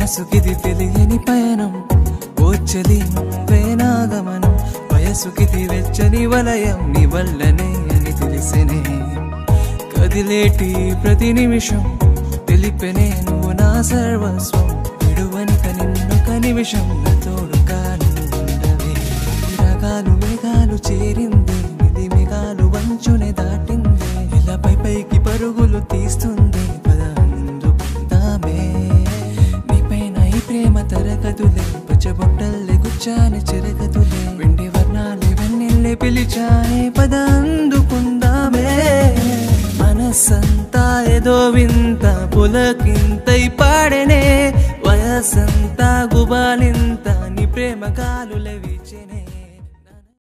మనసుకిది తెలియని పయనం ఓచలి నువ్వే నాగమనం వయసుకిది వెచ్చని వలయం నీ వల్లనే అని తెలిసినే కదిలేటి ప్రతి నిమిషం తెలిపెనే నువ్వు నా సర్వస్వం విడువనిక నిన్నొక నిమిషం నా తోడుగా నువ్వు ఉండవే రకాలు మేఘాలు చేరింది నిధి మేఘాలు వంచునే దాటింది ఇలా పై పైకి పరుగులు తీస్తుంది పద అందుకుందామే నీపైన ఈ ప్రేమ తరగతులే పచ్చబొట్టల్లే గుచ్చాని చెరగతులే వెండి వర్ణాలే వెన్నెల్లే పిలిచానే పద అందుకుందామే మనసంతా ఏదో వింత పులకింతై పాడనే వయసంతా గుబాలింత నీ ప్రేమ గాలులే వీచెనే